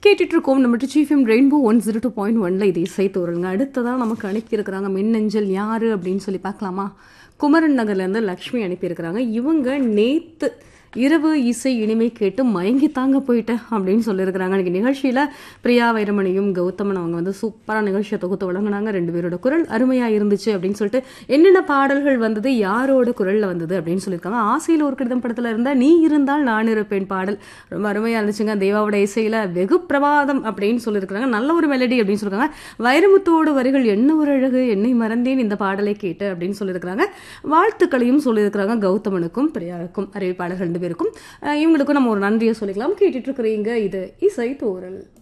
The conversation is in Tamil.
கேட்டுட்டு இருக்கோம் நம்ம chief rainbow one zero two point ஒன்ல இது இசை தோறலுங்க அடுத்ததான் நமக்கு அனுப்பியிருக்கிறாங்க மின்னஞ்சல் யாரு அப்படின்னு சொல்லி பார்க்கலாமா குமரன் நகர்ல இருந்து லக்ஷ்மி அனுப்பியிருக்கிறாங்க இவங்க நேத்து இரவு இசை இனிமை கேட்டு மயங்கி தாங்க போயிட்டேன் அப்படின்னு சொல்லியிருக்கிறாங்க இன்னைக்கு நிகழ்ச்சியில் பிரியா வைரமணியும் கௌதமன் அவங்க வந்து சூப்பராக நிகழ்ச்சியை தொகுத்து வழங்கினாங்க ரெண்டு பேரோட குரல் அருமையாக இருந்துச்சு அப்படின்னு சொல்லிட்டு என்னென்ன பாடல்கள் வந்தது யாரோட குரலில் வந்தது அப்படின்னு சொல்லியிருக்காங்க ஆசையில் ஒரு கடிதம் படத்தில் இருந்தால் நீ இருந்தால் நான் இருப்பேன் பாடல் ரொம்ப அருமையாக இருந்துச்சுங்க தேவாவோட இசையில் வெகு பிரபாதம் அப்படின்னு சொல்லியிருக்கிறாங்க நல்ல ஒரு மெலடி அப்படின்னு சொல்லியிருக்காங்க வைரமுத்தோட வரிகள் என்ன ஒரு அழகு என்னை மறந்தேன் இந்த பாடலை கேட்டு அப்படின்னு சொல்லியிருக்கிறாங்க வாழ்த்துக்களையும் சொல்லியிருக்கிறாங்க கௌதமனுக்கும் பிரியாவுக்கும் அறிவிப்பாளர்கள் ரெண்டு பேருக்கும் அஹ் இவங்களுக்கும் நம்ம ஒரு நன்றியை சொல்லிக்கலாம் கேட்டுட்டு இருக்கிறீங்க இது இசை தோறல்